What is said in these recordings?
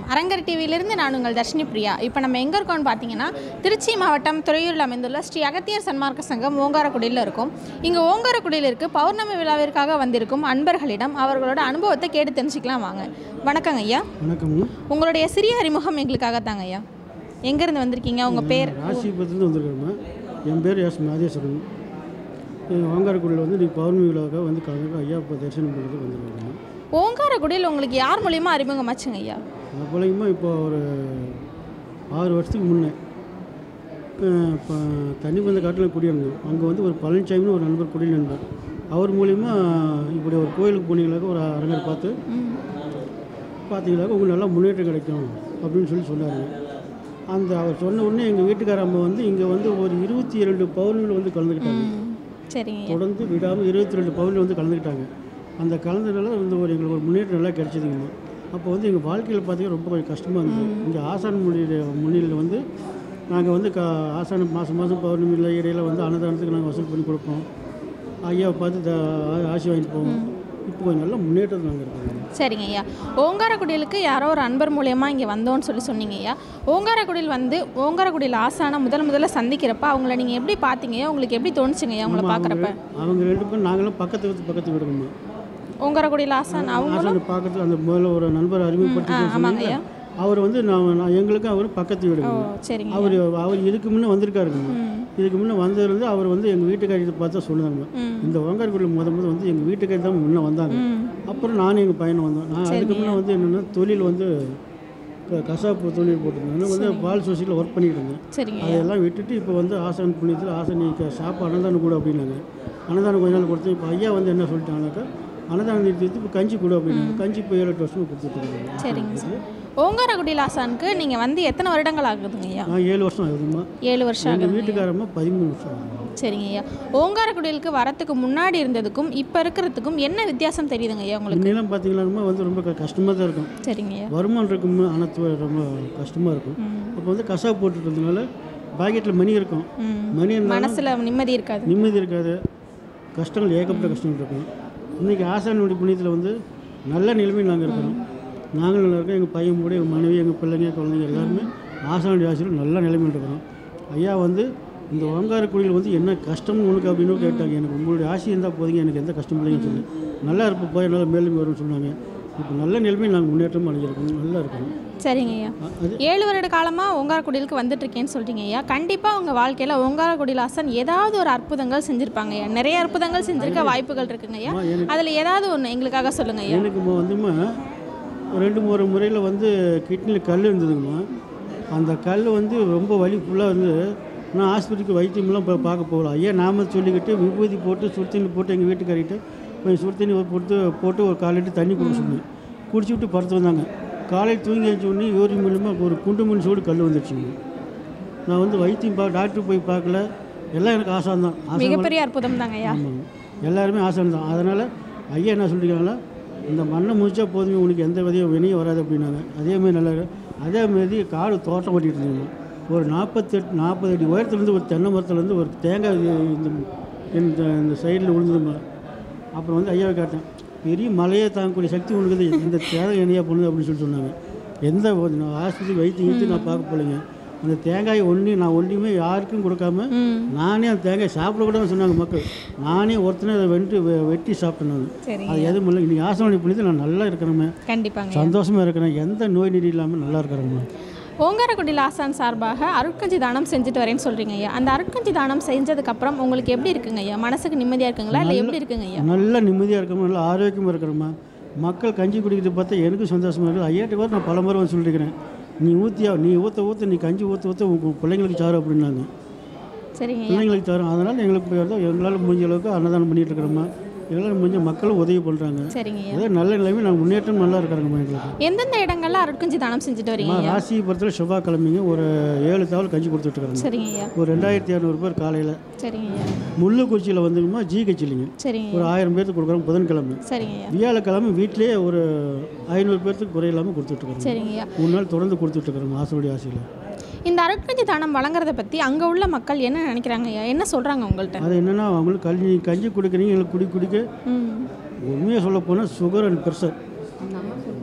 அரங்கர் டிவியிலிருந்து நான் உங்கள் தர்ஷினி பிரியா இப்போ நம்ம எங்கே இருக்கோம்னு பார்த்தீங்கன்னா திருச்சி மாவட்டம் துறையூரில் அமைந்துள்ள ஸ்ரீ அகத்தியர் சன்மார்க்க சங்கம் ஓங்காரக்குடியில் இருக்கும் இங்கே ஓங்காரக்குடியில் இருக்க பௌர்ணமி விழாவிற்காக வந்திருக்கும் அன்பர்களிடம் அவர்களோட அனுபவத்தை கேட்டு தெரிஞ்சுக்கலாம் வாங்க வணக்கங்க ஐயா வணக்கம்ங்க உங்களுடைய சிறிய அறிமுகம் எங்களுக்காக தாங்க ஐயா எங்கேருந்து வந்திருக்கீங்க உங்கள் பேர் ராசிபுரத்துலேருந்து வந்திருக்கிறோம்மா என் பேர் எஸ் மாதேஸ்வரன் எங்கள் ஓங்காரக்குடியில் வந்து நீ பௌர்ணமி விழாவுக்காக வந்து கலந்து ஐயா இப்போ தரிசனம் பண்ணுறதுக்கு வந்திருக்கிறோம் ஓங்காரக்குடியில் உங்களுக்கு யார் மூலியமாக அறிமுகமாச்சுங்க ஐயா அது போலயுமா இப்போ ஒரு ஆறு வருஷத்துக்கு முன்னே அஹ், இப்போ தண்ணி பந்த காட்டில் குடியிருந்தோம் அங்கே வந்து ஒரு பழனிசாமின்னு ஒரு நண்பர் குடி நண்பர் அவர் மூலிமா இப்படி ஒரு கோயிலுக்கு போனீங்களாக்க ஒரு அரங்கர் பார்த்து பார்த்தீங்களாக்க உங்களுக்கு நல்லா முன்னேற்றம் கிடைக்கும் அப்படின்னு சொல்லி சொன்னாருங்க அந்த அவர் சொன்ன உடனே எங்கள் வீட்டுக்கார அம்மா வந்து இங்கே வந்து ஒரு இருபத்தி இரண்டு பவுன்கள் வந்து கலந்துக்கிட்டாங்க ம் சரிங்க ஐயா தொடர்ந்து விடாமல் இருபத்தி ரெண்டு பவுனில் வந்து கலந்துக்கிட்டாங்க அந்த கலந்ததுனால வந்து ஒரு எங்களுக்கு ஒரு முன்னேற்றம் நல்லா கிடைச்சதுங்க அப்போ வந்து எங்கள் வாழ்க்கையில் பார்த்தீங்கன்னா ரொம்ப கொஞ்சம் கஷ்டமாக இருந்தது இங்கே ஆசான் முன்னிலை முன்னிலையில் வந்து நாங்கள் வந்து க ஆசான் மாதம் மாதம் பௌர்ணமியில் இடையில வந்து அன்னதானத்துக்கு நாங்கள் வசூல் பண்ணி கொடுப்போம் ஐயாவை பார்த்து த ஆ- ஆசி வாங்கிட்டு போவோம் இப்போ கொஞ்சம் நல்ல முன்னேற்றம் நாங்கள் இருக்கோம் சரிங்க ஐயா ஓங்காரக்குடிலுக்கு யாரோ ஒரு அன்பர் மூலயமா இங்கே வந்தோன்னு சொல்லி சொன்னீங்க ஐயா ஓங்காரக்குடியில் வந்து ஓங்காரக்குடியில் ஆசான முதல் முதல்ல சந்திக்கிறப்ப அவங்கள நீங்கள் எப்படி பார்த்தீங்க ஐயா? உங்களுக்கு எப்படி தோணுச்சுங்க ஐயா உங்களை பார்க்குறப்ப அவங்க ரெண்டு பேரும் நாங்களும் பக்கத்து வீட்டு பக்கத்து வீடுங்கம்மா ஓங்காரக்குடியில் ஆசான் அவங்க ஆசான் பார்க்கறது அந்த முதல்ல ஒரு நண்பர் அறிமுகப்படுத்தி ஆமாங்க சொன்னீங்கல்ல, ஐயா அவர் வந்து நான் நான் எங்களுக்கும் அவர் பக்கத்து ஓ வீடுங்க சரிங்க அவர் அவர் இதுக்கு முன்னே வந்திருக்காருங்க ம் இதுக்கு முன்னே வந்ததுலேருந்து அவர் வந்து எங்கள் வீட்டுக்காரி பார்த்தா சொல்லுவாங்க ம் இந்த ஓங்கார்குடியில் முத முத வந்து எங்கள் வீட்டுக்காரி தான் முன்னே வந்தாங்க ம் அப்புறம் நானும் எங்கள் பையனும் வந்தோம் நான் அதுக்கு முன்னே வந்து என்னென்னா தொழில் வந்து க- கசாப்பு தொழில் போட்டிருந்தேன் நான் வந்து பால் சொசைட்டியில் ஒர்க் பண்ணிட்டு இருந்தேன் சரிங்க ஐயா அதெல்லாம் விட்டுட்டு இப்போ வந்து ஆசான் புண்ணியத்தில் ஆசான் நீ க- சாப்பிட்டு அன்னதானம் கூட அப்படின்னாங்க அன்னதானம் கொஞ்ச நாள் கொடுத்து இப்போ ஐயா வந்து என்ன சொல்லிட்டாங்கனாக்கா அன்னதானம் நிறுத்தி வச்சு இப்போ கஞ்சி கொடு அப்படின்னாங்க கஞ்சி இப்போ ஏழு எட்டு வருஷமாக கொடுத்துட்டு இருக்காங்க சரிங்க சார் ஓங்காரக்குடியில் ஆசானுக்கு நீங்கள் வந்து எத்தனை வருடங்கள் ஆகுதுங்க ஐயா நான் ஏழு வருஷம் ஆகுதுமா ஏழு வருஷம் எங்கள் ஆகுது வீட்டுக்காரம்மா பதிமூணு வருஷம் ஆகுது சரிங்க ஐயா ஓங்காரக்குடிலுக்கு வரத்துக்கு முன்னாடி இருந்ததுக்கும் இப்போ இருக்கிறதுக்கும் என்ன வித்தியாசம் தெரியுதுங்க ஐயா உங்களுக்கு முன்னெல்லாம் பார்த்தீங்கன்னா வந்து ரொம்ப க- கஷ்டமாக தான் இருக்கும் சரிங்க ஐயா வருமானம் இருக்கும் ஆனால் ரொம்ப கஷ்டமாக இருக்கும் ம் அப்போ வந்து கசாப்பு போட்டுட்டு இருந்தனால பாக்கெட்டில் மணி இருக்கும் ம் மணி இருந்தாலும் மனசில் நிம்மதி இருக்காது நிம்மதி இருக்காது கஷ்டங்கள் ஏகப்பட்ட கஷ்டங்கள் இருக்கும் இன்றைக்கி ஆசானுடைய புண்ணியத்தில் வந்து நல்ல நிலைமையில் நாங்கள் இருக்கிறோம் நாங்களும் நல்லா இருக்கோம் எங்கள் பையன் கூட எங்கள் மனைவி எங்கள் பிள்ளைங்க குழந்தைங்க எல்லாருமே ஆசானுடைய ஆசிரியர் நல்ல நிலைமையில் இருக்கிறோம் ஐயா வந்து இந்த ஓங்காரக்குடியில் வந்து என்ன கஷ்டம் உனக்கு அப்படின்னு கேட்டாங்க எனக்கு உங்களுடைய ஆசை இருந்தால் போதுங்க எனக்கு எந்த கஷ்டம் இல்லைன்னு சொல்லி நல்லா இருப்போம் போய் நல்லா மேலும் வரும்னு சொன்னாங்க இப்போ நல்ல நிலைமையில் நாங்கள் முன்னேற்றம் அடைஞ்சிருக்கோம் நல்லா இருக்கோம் சரிங்க ஐயா அ- அது ஏழு வருட காலமாக ஓங்காரக்குடிலுக்கு வந்துட்டு இருக்கேன்னு சொல்லிட்டீங்க ஐயா கண்டிப்பாக உங்கள் வாழ்க்கையில் ஓங்காரக்குடியில் ஆசான் ஏதாவது ஒரு அற்புதங்கள் செஞ்சுருப்பாங்க ஐயா நிறைய அற்புதங்கள் செஞ்சிருக்க வாய்ப்புகள் இருக்குங்க ஐயா அம்மா, எனக்கு அதில் ஏதாவது ஒன்று எங்களுக்காக சொல்லுங்க ஐயா எனக்கு இப்போ வந்துமா ரெண்டு மூணு முறையில் வந்து கிட்னியில் கல் இருந்ததுங்கம்மா அந்த கல் வந்து ரொம்ப வலி ஃபுல்லாக இருந்து நான் ஆஸ்பத்திரிக்கு வைத்தியம்லாம் போய் பார்க்க போகல ஐயா நாம சொல்லிக்கிட்டு விபூதி போட்டு சுடு தண்ணி போட்டு எங்கள் வீட்டுக்காரிட்டு கொஞ்சம் சுடு தண்ணி போட்டு போட்டு ஒரு கால் லிட்டர் தண்ணி குடிக்க சொன்னேன் குடிச்சு விட்டு படுத்து வந்தாங்க காலையில் தூங்கி எழுந்த உடனே யூரின் மூலியமாக ஒரு குண்டு மண் சூடு கல் வந்துருச்சுங்க நான் வந்து வைத்தியம் பா டாக்டர் போய் பார்க்கல எல்லாம் எனக்கு ஆசான் தான் ஆசான் மிகப்பெரிய அற்புதம் தாங்க ஐயா ஆமாங்க எல்லாருமே ஆசான் தான் அதனால் ஐயா என்ன சொல்லியிருக்காங்கன்னா இந்த மண்ணை முடிச்சா போதுமே உனக்கு எந்த விதையும் வினையும் வராது அப்படின்னாங்க அதேமாதிரி நல்லா இருக்கு. அதே மாதிரி காடு தோட்டம் ஓட்டிகிட்டு இருந்தீங்க ஒரு நாற்பத்தெட்டு நாற்பது அடி உயரத்துலேருந்து ஒரு தென்னை மரத்துலேருந்து ஒரு தேங்காய் இது இந்த இந்த இந்த சைடில் விழுந்ததுமா அப்புறம் வந்து ஐயாவை கேட்டேன் பெரிய மலையை தாங்கக்கூடிய சக்தி உனக்கு இருக்குது. இந்த தேங்காய் எண்ணெயாக பண்ணுது அப்படின்னு சொல்லி சொன்னாங்க எந்த ஒரு நான் ஆஸ்பத்திரி வைத்தியம் எடுத்து நான் பார்க்க போகலைங்க அந்த தேங்காய் ஒன்றி நான் ஒன்றையுமே யாருக்கும் கொடுக்காம ம் நானே அந்த தேங்காய் சாப்பிடக்கூடாதுன்னு சொன்னாங்க மக்கள் நானே ஒருத்தனே அதை வெட்டி வெ- வெட்டி சாப்பிட்டேன் நான் சரிங்க அது எதுவும் இல்லை இன்னைக்கு ஆசனி புண்ணியத்தில் நான் நல்லா இருக்கிறேமே கண்டிப்பாங்க ஐயா. சந்தோஷமாக இருக்கிறேன் எந்த நோய் நொடி இல்லாமல் நல்லா இருக்கிறேம்மா ஓங்காரக்குடியில் ஆசான் சார்பாக அருட்கஞ்சி தானம் செஞ்சுட்டு வரேன்னு சொல்கிறீங்க ஐயா அந்த அருட்கஞ்சி தானம் செஞ்சதுக்கப்புறம் உங்களுக்கு எப்படி இருக்குங்க ஐயா மனசுக்கு நிம்மதியாக இருக்குங்களா இல்லை எப்படி இருக்குங்க ஐயா நல்ல நிம்மதியாக இருக்கிறோம் நல்ல ஆரோக்கியமாக இருக்கிறோம்மா மக்கள் கஞ்சி குடிக்கிறது பார்த்தா எனக்கும் சந்தோஷமாக இருக்குது ஐயாட்ட கூட நான் பல முறை வந்து சொல்லியிருக்கிறேன் நீ ஊற்றியா நீ ஊற்ற ஊற்ற நீ கஞ்சி ஊற்ற ஊற்ற உங்கள் பிள்ளைங்களுக்கு சாரு அப்படின்னாங்க சரிங்க ஐயா பிள்ளைங்களுக்கு சாரும் அதனால் எங்களுக்கு போய் வருதோ எங்களால் முடிஞ்ச அளவுக்கு அன்னதானம் பண்ணிகிட்டு இருக்கிறோம்மா எங்களால் முடிஞ்ச மக்களும் உதவி பண்ணுறாங்க சரிங்க ஐயா அதே நல்ல நிலைமை நாங்கள் முன்னேற்றம் நல்லா இருக்கிறோங்கம்மா எங்களுக்கு எந்தெந்த இடங்கள்ல அருட்கஞ்சி தானம் செஞ்சுட்டு வரீங்க அம்மா ஐயா ராசிபுரத்தில் செவ்வாய்க்கிழமைங்க ஒரு ஏழு தவள் கஞ்சி கொடுத்துட்ருக்குறாங்க சரிங்க ஐயா ஒரு ரெண்டாயிரத்தி இரநூறு பேர் காலையில் சரிங்க ஐயா முள்ளுக்குறிச்சியில் வந்துங்கம்மா ஜி கட்சிலிங்க சரிங்க ஒரு ஆயிரம் பேர்த்துக்கு கொடுக்குறோம் புதன்கிழமை சரிங்க ஐயா வியாழக்கிழமை வீட்டிலேயே ஒரு ஐநூறு பேர்த்துக்கு குறையில்லாமல் கொடுத்துட்ருக்குறோம் சரிங்க ஐயா மூணு நாள் தொடர்ந்து கொடுத்துட்ருக்குறோம் ஆசனுடைய ஆசையில் இந்த அருட்கஞ்சி தானம் வழங்குறத பற்றி அங்கே உள்ள மக்கள் என்ன நினைக்கிறாங்க ஐயா என்ன சொல்கிறாங்க உங்கள்கிட்ட அது என்னென்னா அவங்களுக்கு கல்வி கஞ்சி குடிக்கிறீங்க எங்களுக்கு குடி குடிக்க ம் உண்மையாக சொல்ல போனால் சுகர் அண்ட் ப்ரெஷர்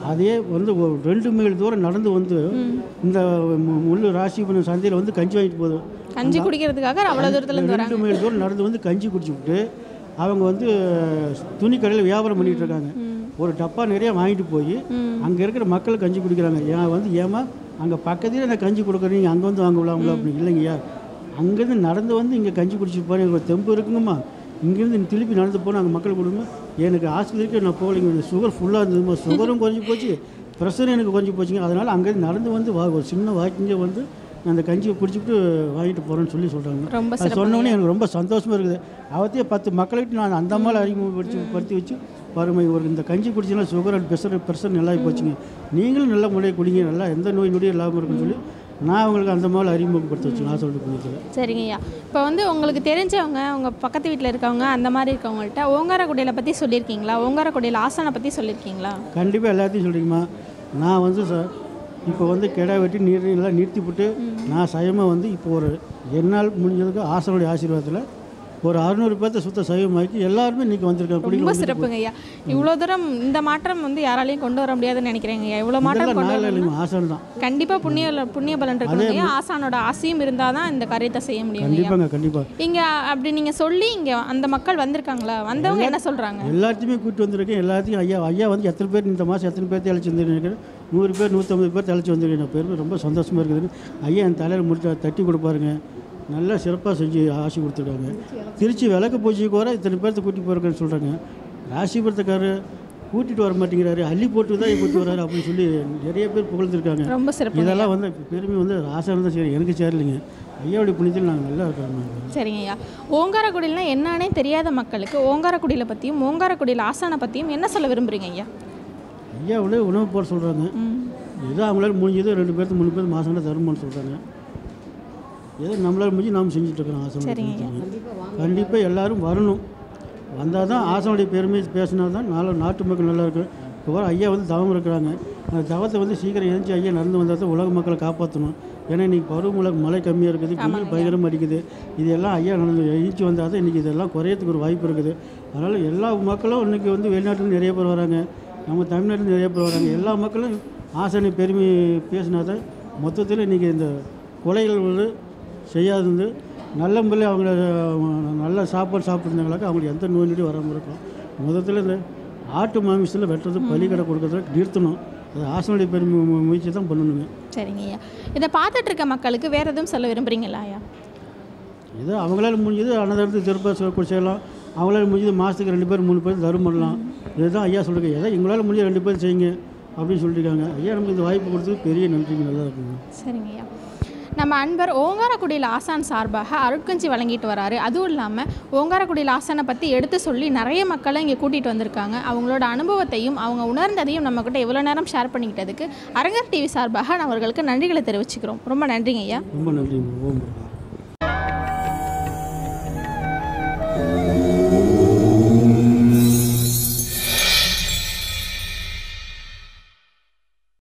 அதே வந்து ஒரு ரெண்டு மைல் தூரம் நடந்து வந்து இந்த மு- முள்ளு ராசிபுரம் சந்தையில் வந்து கஞ்சி வாங்கிட்டு போகுது கஞ்சி குடிக்கிறதுக்காக அவ்வளோ தூரத்துலேருந்து வராங்க ரெண்டு மைல் தூரம் நடந்து வந்து கஞ்சி குடிச்சுவிட்டு அவங்க வந்து துணி கடையில் வியாபாரம் பண்ணிட்டு இருக்காங்க ஒரு டப்பா நிறைய வாங்கிட்டு போய் ம். அங்கே இருக்கிற மக்கள் கஞ்சி குடிக்கிறாங்க ஏன் வந்து ஏமா அங்கே பக்கத்துலேயே நான் கஞ்சி கொடுக்குறீங்க அங்கே வந்து வாங்க விடாமல அப்படி இல்லைங்கய்யா அங்கேருந்து நடந்து வந்து இங்கே கஞ்சி குடிச்சிட்டு போகிறேன் எனக்கு ஒரு தெம்பு இருக்குங்கம்மா இங்கேருந்து திருப்பி நடந்து போனால் அங்கே மக்கள் கொடுங்க எனக்கு ஆஸ்பத்திரிக்கு நான் போகலைங்க சுகர் ஃபுல்லாக இருந்ததுமா சுகரும் குறைஞ்சி போச்சு ப்ரெஷரும் எனக்கு குறைஞ்சி போச்சுங்க அதனால் அங்கேருந்து நடந்து வந்து வா ஒரு சின்ன வாக்கிங்கே வந்து நான் அந்த கஞ்சியை குடிச்சிட்டு வாங்கிட்டு போகிறேன்னு சொல்லி சொல்கிறாங்க ரொம்ப அது சொன்னோடனே எனக்கு ரொம்ப சந்தோஷமாக இருக்குது அவத்தையே பத்து மக்களுக்கு நான் அந்த மாதிரி அறிமுகப்படுத்தி படுத்தி வச்சு வறுமை ஒரு இந்த கஞ்சி குடிச்சினா சுகர் அண்ட் ப்ரெஷர் ப்ரெஷர் நல்லா போச்சுங்க நீங்களும் நல்ல முறையை குடிங்க நல்லா எந்த நோய் நொடியும் இல்லாமல் இருக்குன்னு சொல்லி நான் அவங்களுக்கு அந்த மாதிரி அறிமுகப்படுத்தி வச்சு நான் சொல்லிட்டு பண்ணிக்கிறேன் சரிங்கய்யா இப்போ வந்து உங்களுக்கு தெரிஞ்சவங்க உங்கள் பக்கத்து வீட்டில் இருக்கவங்க அந்த மாதிரி இருக்கவங்கள்ட்ட ஓங்காரக்குடியில் பற்றி சொல்லியிருக்கீங்களா ஓங்காரக்குடியில் ஆசானை பற்றி சொல்லியிருக்கீங்களா கண்டிப்பாக எல்லாத்தையும் சொல்கிறீங்கம்மா நான் வந்து சார் இப்போ வந்து கிடா வெட்டி நீர் எல்லாம் நிறுத்தி விட்டு நான் சயமாக வந்து இப்போ ஒரு என்னால் முடிஞ்சதுக்கு ஆசனுடைய ஆசீர்வாதத்தில் ஒரு அறுநூறு பேர்த்த சுத்த சைவமாக்கி எல்லாருமே இன்றைக்கி வந்திருக்காங்க ரொம்ப குடிக்க சிறப்புங்க ஐயா இவ்வளோ தூரம் இந்த மாற்றம் வந்து யாராலையும் கொண்டு வர முடியாதுன்னு நினைக்கிறேங்க ஐயா இவ்வளோ மாற்றம் இதெல்லாம் கொண்டு நாளில் வரணும் இல்லைங்க ஆசன் தான் கண்டிப்பாக புண்ணிய புண்ணிய பலன் இருக்கணும் ஐயா ஆசானோட ஆசையும் இருந்தால் தான் இந்த காரியத்தை செய்ய முடியும் ஐயா கண்டிப்பாங்க கண்டிப்பாக இங்கே அப்படி நீங்கள் சொல்லி இங்கே அந்த மக்கள் வந்திருக்காங்களா வந்தவங்க என்ன சொல்கிறாங்க எல்லாத்தையுமே கூப்பிட்டு வந்திருக்கேன் எல்லாத்தையும் ஐயா ஐயா வந்து எத்தனை பேர் இந்த மாதம் எத்தனை பேர் தெளிச்சு வந்துருக்கேன் நூறு பேர் நூற்றம்பது பேர் தெளிச்சு வந்திருக்கேன் பேர் ரொம்ப சந்தோஷமாக இருக்குது ஐயா என் தலையில் முடிச்சா தட்டி கொடுப்பாருங்க நல்லா சிறப்பாக செஞ்சு ஆசி கொடுத்துருக்காங்க திருச்சி விளக்கு பூஜைக்கு வர இத்தனை பேர்த்த கூட்டி போயிருக்கேன்னு சொல்கிறாங்க ராசிபுரத்துக்காரர் கூட்டிகிட்டு வர மாட்டேங்கிறாரு அள்ளி போட்டு தான் கூட்டி வராரு அப்படின்னு சொல்லி நிறைய பேர் புகழ்ந்துருக்காங்க ரொம்ப சிறப்பு இதெல்லாம் வந்து பெருமை வந்து ஆசை தான் சரி எனக்கு சேரலைங்க ஐயாவுடைய புண்ணியத்தில் நாங்கள் நல்லா இருக்கிறோம் சரிங்க ஐயா ஓங்காரக்குடியில்னா என்னன்னே தெரியாத மக்களுக்கு ஓங்காரக்குடியில் பற்றியும் ஓங்காரக்குடியில் ஆசானை பற்றியும் என்ன சொல்ல விரும்புகிறீங்க ஐயா ஐயாவோட உணவு போட சொல்கிறாங்க ம் ஏதோ அவங்களால முடிஞ்சது ரெண்டு பேர்த்து மூணு பேர் மாதம் தருமான்னு சொல்கிறாங்க ஏதோ நம்மளால் முடிஞ்சு நாம் செஞ்சுட்ருக்கோம் சரிங்க. ஆசை கண்டிப்பாக எல்லாரும் வரணும் வந்தால் தான் ஆசனுடைய பெருமை பேசினா தான் நாளை நாட்டு மக்கள் நல்லா இருக்கும் இப்போ வர ஐயா வந்து தவம் இருக்கிறாங்க அந்த தவத்தை வந்து சீக்கிரம் எழுந்துச்சு ஐயா நடந்து வந்தால் தான் உலக மக்களை காப்பாற்றணும் ஏன்னா இன்றைக்கி பருவமழை மழை கம்மியாக இருக்குது வெயில் பயங்கரமாக அடிக்குது இதெல்லாம் ஐயா நடந்து எழுச்சி வந்தால் தான் இன்றைக்கி இதெல்லாம் குறையறதுக்கு ஒரு வாய்ப்பு இருக்குது அதனால் எல்லா மக்களும் இன்றைக்கி வந்து வெளிநாட்டுலேருந்து நிறைய பேர் வராங்க நம்ம தமிழ்நாட்டில் நிறைய பேர் வராங்க எல்லா மக்களும் ஆசனை பெருமை பேசினா தான் மொத்தத்தில் இன்றைக்கி இந்த கொலைகள் வந்து செய்யாதது நல்ல முறையில் அவங்கள அஹ், நல்ல சாப்பாடு சாப்பிட்ருந்தாங்களாக்கா அவங்களுக்கு எந்த நோய் நொடி வராமல் இருக்கும் மொத்தத்தில் இந்த ஆட்டு மாமிசத்தில் வெட்டுறது பலிக்கடை கொடுக்கறத நிறுத்தணும் அது ஆசனுடைய பெருமை மு- முயற்சி தான் பண்ணணுங்க சரிங்க ஐயா இதை பார்த்துட்டு இருக்க மக்களுக்கு வேறு எதுவும் சொல்ல விரும்புகிறீங்களா ஐயா ஏதோ அவங்களால முடிஞ்சது அன்னதாரத்துக்கு திருப்ப செய்யலாம் அவங்களால முடிஞ்சது மாதத்துக்கு ரெண்டு பேர் மூணு பேர் தரும் பண்ணலாம் இதுதான் ஐயா சொல்லுங்க ஏதோ எங்களால் முடிஞ்ச ரெண்டு பேர் செய்யுங்க அப்படின்னு சொல்லியிருக்காங்க ஐயா நமக்கு இந்த வாய்ப்பு கொடுத்தது பெரிய நன்றிங்க நல்லா இருக்குங்க சரிங்க ஐயா நம்ம அன்பர் ஓங்காரக்குடியில் ஆசான் சார்பாக அருட்கஞ்சி வழங்கிட்டு வராரு அதுவும் இல்லாமல் ஓங்காரக்குடியில் ஆசானை பற்றி எடுத்து சொல்லி நிறைய மக்களை இங்கே கூட்டிகிட்டு வந்திருக்காங்க அவங்களோட அனுபவத்தையும் அவங்க உணர்ந்ததையும் நம்மக்கிட்ட இவ்வளோ நேரம் ஷேர் பண்ணிக்கிட்டதுக்கு அரங்கர் டிவி சார்பாக நான் அவர்களுக்கு நன்றிகளை தெரிவிச்சுக்கிறோம் ரொம்ப நன்றிங்க ஐயா ரொம்ப நன்றிங்க ஓம் முருகா.